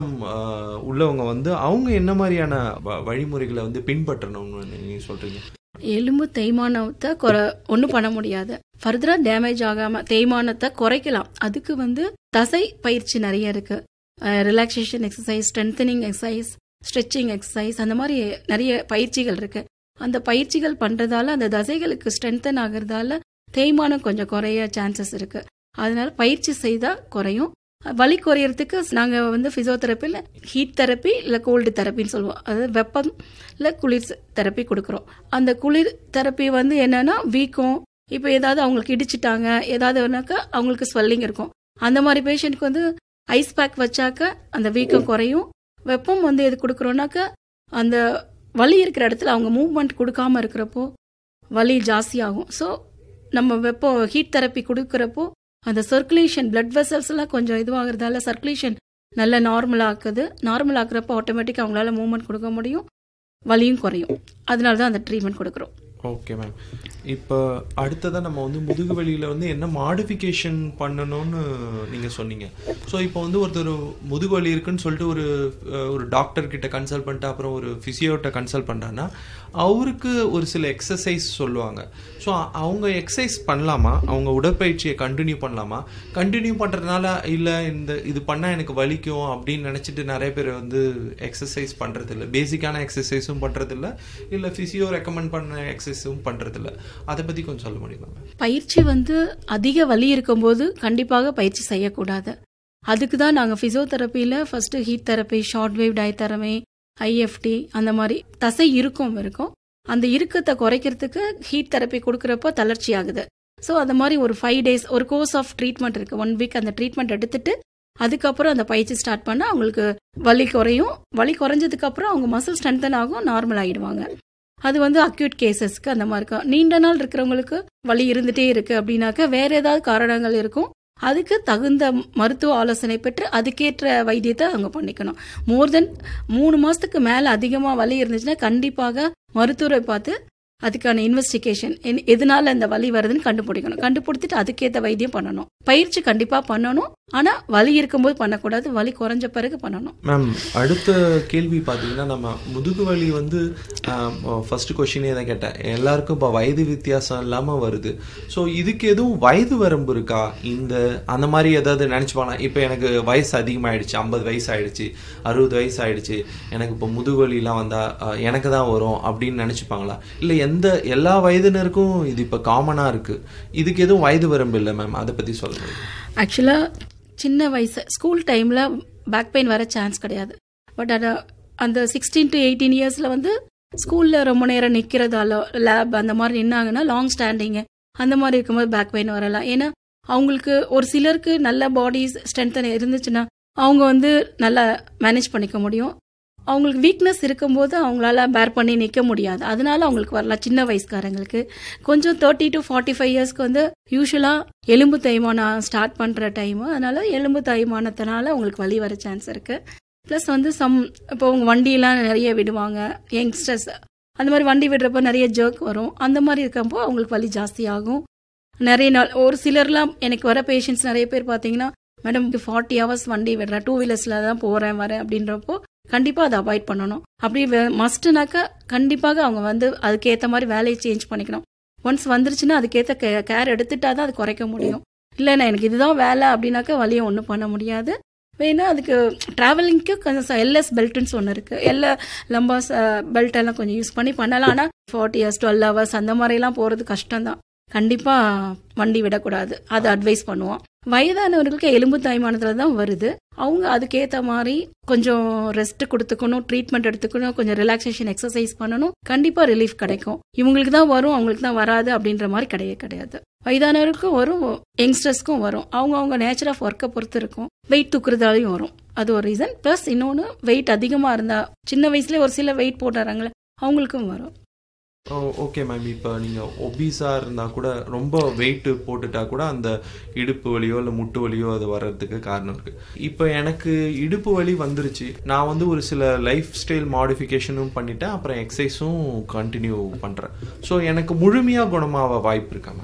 ஆஹ், உள்ளவங்க வந்து அவங்க என்ன மாதிரியான வ- வழிமுறைகளை வந்து பின்பற்றணும்னு நீங்க சொல்றீங்க எலும்பு தேய்மானத்தை குறை ஒன்றும் பண்ண முடியாது ஃபர்தரா டேமேஜ் ஆகாம தேய்மானத்தை குறைக்கலாம் அதுக்கு வந்து தசை பயிற்சி நிறைய இருக்கு relaxation exercise strengthening exercise stretching exercise அந்த மாதிரி நிறைய பயிற்சிகள் இருக்கு அந்த பயிற்சிகள் பண்றதால அந்த தசைகளுக்கு ஸ்ட்ரென்தன் ஆகுறதால தேய்மானம் கொஞ்சம் குறைய சான்சஸ் இருக்கு அதனால பயிற்சி செய்தா குறையும் வலி குறையறதுக்கு நாங்க வந்து பிசியோதெரப்பியில் ஹீட் தெரப்பி இல்லை கோல்டு தெரப்பின்னு சொல்லுவோம் அதாவது வெப்பம் இல்லை குளிர் தெரப்பி கொடுக்குறோம் அந்த குளிர் தெரப்பி வந்து என்னன்னா வீக்கம் இப்போ ஏதாவது அவங்களுக்கு இடிச்சிட்டாங்க ஏதாவது ஒன்னாக்கா அவங்களுக்கு ஸ்வெல்லிங் இருக்கும் அந்த மாதிரி பேஷண்ட்க்கு வந்து ஐஸ் பேக் வச்சாக்க அந்த வீக்கம் குறையும் வெப்பம் வந்து எது கொடுக்குறோன்னாக்க அந்த வலி இருக்கிற இடத்துல அவங்க மூவ்மெண்ட் கொடுக்காம இருக்கிறப்போ வலி ஜாஸ்தியாகும் ஸோ நம்ம வெப்பம் ஹீட் தெரப்பி கொடுக்குறப்போ அந்த சர்க்குலேஷன் பிளட் வெசல்ஸ் எல்லாம் கொஞ்சம் இதுவாகிறதால சர்க்குலேஷன் நல்ல நார்மல் ஆக்குது நார்மல் ஆக்குறப்போ ஆட்டோமேட்டிக்காக அவங்களால மூவ்மெண்ட் கொடுக்க முடியும் வலியும் குறையும் அதனால தான் அந்த ட்ரீட்மெண்ட் கொடுக்குறோம் ஓகே மேம் இப்போ அடுத்ததாக நம்ம வந்து முதுகு வலியில் வந்து என்ன மாடிஃபிகேஷன் பண்ணணும்னு நீங்கள் சொன்னீங்க ஸோ இப்போ வந்து ஒருத்தர் முதுகு வலி இருக்குன்னு சொல்லிட்டு ஒரு அஹ், ஒரு டாக்டர் கிட்ட கன்சல்ட் பண்ணிட்டு அப்புறம் ஒரு ஃபிசியோட்ட கன்சல்ட் பண்ணுறான்னா அவருக்கு ஒரு சில எக்ஸசைஸ் சொல்லுவாங்க ஸோ அவங்க எக்ஸசைஸ் பண்ணலாமா அவங்க உடற்பயிற்சியை கண்டினியூ பண்ணலாமா கண்டினியூ பண்ணுறதுனால இல்லை இந்த இது பண்ணால் எனக்கு வலிக்கும் அப்படின்னு நினச்சிட்டு நிறைய பேர் வந்து எக்ஸசைஸ் பண்ணுறதில்ல பேசிக்கான எக்ஸசைஸும் பண்ணுறதில்ல இல்லை ஃபிசியோ ரெக்கமெண்ட் பண்ண எக்ஸசைஸும் பண்ணுறதில்ல அதை பற்றி கொஞ்சம் சொல்ல முடியுமா ma'am? பயிற்சி வந்து அதிக வலி இருக்கும்போது கண்டிப்பாக பயிற்சி செய்யக்கூடாது அதுக்கு தான் நாங்கள் ஃபிசியோதெரப்பியில் first heat therapy short wave diathermy IFT அந்த மாதிரி தசை இருக்கும் இருக்கும் அந்த இறுக்கத்தை குறைக்கிறதுக்கு ஹீட் தெரப்பி கொடுக்குறப்போ தளர்ச்சி ஆகுது ஸோ அந்த மாதிரி ஒரு ஃபைவ் டேஸ் ஒரு கோர்ஸ் ஆஃப் ட்ரீட்மெண்ட் இருக்கு ஒன் வீக் அந்த ட்ரீட்மெண்ட் எடுத்துட்டு அதுக்கப்புறம் அந்த பயிற்சி ஸ்டார்ட் பண்ணா அவங்களுக்கு வலி குறையும் வலி குறைஞ்சதுக்கு அப்புறம் அவங்க மசில் ஸ்ட்ரென்தன் ஆகும் நார்மல் ஆயிடுவாங்க அது வந்து அக்யூட் கேசஸ்க்கு அந்த மாதிரி இருக்கும் நீண்ட நாள் இருக்கிறவங்களுக்கு வலி இருந்துட்டே இருக்கு அப்படின்னாக்க வேற ஏதாவது காரணங்கள் இருக்கும் அதுக்கு தகுந்த மருத்துவ ஆலோசனை பெற்று அதுக்கேற்ற வைத்தியத்தை அவங்க பண்ணிக்கணும் மோர் தென் மூணு மாசத்துக்கு மேல அதிகமா வலி இருந்துச்சுன்னா கண்டிப்பாக மருத்துவரை பார்த்து அதுக்கான இன்வெஸ்டிகேஷன் எதனால இந்த வலி வருதுன்னு கண்டுபிடிக்கணும் கண்டுபிடிச்சிட்டு அதுக்கேற்ற வைத்தியம் பண்ணணும் பயிற்சி கண்டிப்பா பண்ணணும் ஆனா வலி இருக்கும்போது பண்ணக்கூடாது வலி குறைஞ்ச பிறகு பண்ணணும் மேம் அடுத்த கேள்வி பார்த்தீங்கன்னா நம்ம முதுகு வலி வந்து ஃபர்ஸ்ட் கொஷினே தான் கேட்டேன் எல்லாருக்கும் இப்போ வயது வித்தியாசம் இல்லாமல் வருது ஸோ இதுக்கு எதுவும் வயது வரம்பு இருக்கா இந்த அந்த மாதிரி ஏதாவது நினச்சிப்பாங்க இப்போ எனக்கு வயசு அதிகமாகிடுச்சு ஐம்பது வயசு ஆயிடுச்சு அறுபது வயசு ஆயிடுச்சு எனக்கு இப்போ முதுகு வலிலாம் வந்தால் எனக்கு தான் வரும் அப்படின்னு நினச்சிப்பாங்களா இல்லை எந்த எல்லா வயதினருக்கும் இது இப்போ காமனாக இருக்குது இதுக்கு எதுவும் வயது வரம்பு இல்லை மேம் அதை பற்றி சொல்ல முடியும் ஆக்சுவலா சின்ன வயசு ஸ்கூல் டைம்ல பேக் பெயின் வர சான்ஸ் கிடையாது பட் அது அந்த சிக்ஸ்டீன் டு எயிட்டீன் இயர்ஸ்ல வந்து ஸ்கூல்ல ரொம்ப நேரம் நிக்கிறதால லேப் அந்த மாதிரி நின்னாங்கன்னா லாங் ஸ்டாண்டிங் அந்த மாதிரி இருக்கும்போது பேக் பெயின் வரலாம் ஏன்னா அவங்களுக்கு ஒரு சிலருக்கு நல்ல பாடி ஸ்ட்ரென்த் இருந்துச்சுன்னா அவங்க வந்து நல்லா மேனேஜ் பண்ணிக்க முடியும் அவங்களுக்கு வீக்னஸ் இருக்கும்போது அவங்களால பேர் பண்ணி நிற்க முடியாது அதனால அவங்களுக்கு வரலாம் சின்ன வயசுக்காரங்களுக்கு கொஞ்சம் தேர்ட்டி டு ஃபார்ட்டி ஃபைவ் இயர்ஸ்க்கு வந்து யூஸ்வலாக எலும்பு தேய்மானம் ஸ்டார்ட் பண்ணுற டைமு அதனால எலும்பு தேய்மானத்தினால உங்களுக்கு வலி வர சான்ஸ் இருக்கு ப்ளஸ் வந்து சம் இப்போ உங்க வண்டியெல்லாம் நிறைய விடுவாங்க யங்ஸ்டர்ஸ் அந்த மாதிரி வண்டி விடுறப்ப நிறைய ஜர்க் வரும் அந்த மாதிரி இருக்கப்போ அவங்களுக்கு வலி ஜாஸ்தி ஆகும் நிறைய நாள் ஒரு சிலர்லாம் எனக்கு வர பேஷண்ட்ஸ் நிறைய பேர் பார்த்தீங்கன்னா மேடம் ஃபார்ட்டி ஹவர்ஸ் வண்டி விடுறேன் டூ வீலர்ஸில் தான் போகிறேன் வரேன் அப்படின்றப்போ கண்டிப்பாக அதை அவாய்ட் பண்ணணும் அப்படி மஸ்ட்னாக்கா கண்டிப்பாக அவங்க வந்து அதுக்கேற்ற மாதிரி வேலையை சேஞ்ச் பண்ணிக்கணும் ஒன்ஸ் வந்துருச்சுன்னா அதுக்கேற்ற கேர் எடுத்துட்டா தான் அது குறைக்க முடியும் இல்லைண்ணா எனக்கு இதுதான் வேலை அப்படின்னாக்கா வழியை ஒன்றும் பண்ண முடியாது வேணா அதுக்கு டிராவலிங்க்கு கொஞ்சம் எல்எஸ் பெல்ட்னு ஒன்று இருக்கு எல்லா லம்பாஸ் பெல்ட் எல்லாம் கொஞ்சம் யூஸ் பண்ணி பண்ணலாம் ஆனால் ஃபார்ட்டி இயர்ஸ் டுவெல் ஹவர்ஸ் அந்த மாதிரிலாம் போகிறது கஷ்டம் தான் கண்டிப்பா வண்டி விடக்கூடாது அதை அட்வைஸ் பண்ணுவோம் வயதானவர்களுக்கு எலும்பு தாய்மானத்துல தான் வருது அவங்க அதுக்கேற்ற மாதிரி கொஞ்சம் ரெஸ்ட் கொடுத்துக்கணும் ட்ரீட்மெண்ட் எடுத்துக்கணும் கொஞ்சம் ரிலாக்ஸேஷன் எக்ஸசைஸ் பண்ணணும் கண்டிப்பா ரிலீஃப் கிடைக்கும் இவங்களுக்கு தான் வரும் அவங்களுக்கு தான் வராது அப்படின்ற மாதிரி கிடையவே கிடையாது வயதானவருக்கும் வரும் யங்ஸ்டர்ஸ்க்கும் வரும் அவங்க அவங்க நேச்சர் ஆஃப் ஒர்க்கை பொறுத்து இருக்கும் வெயிட் தூக்குறதாலையும் வரும் அது ஒரு ரீசன் ப்ளஸ் இன்னொன்று வெயிட் அதிகமாக இருந்தா சின்ன வயசுலேயே ஒரு சில வெயிட் போட்டுறாங்களே அவங்களுக்கும் வரும் ஓ ஓகே மேம் இப்போ நீங்கள் ஒபீஸாக இருந்தால் கூட ரொம்ப வெயிட் போட்டுட்டா கூட அந்த இடுப்பு வலியோ இல்லை முட்டு வலியோ அது வர்றதுக்கு காரணம் இருக்குது இப்போ எனக்கு இடுப்பு வலி வந்துருச்சு நான் வந்து ஒரு சில லைஃப் ஸ்டைல் மாடிஃபிகேஷனும் பண்ணிட்டேன் அப்புறம் எக்ஸசைஸும் கண்டினியூ பண்ணுறேன் ஸோ எனக்கு முழுமையாக குணமாக வாய்ப்பு இருக்கா மேம்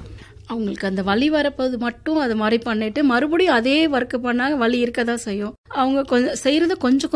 அவங்களுக்கு அந்த வலி வரப்போது மட்டும் அது மாதிரி பண்ணிட்டு மறுபடியும் அதே ஒர்க் பண்ணாங்க வலி இருக்க தான் செய்யும் அவங்க கொஞ்சம் செய்யறது கொஞ்சம்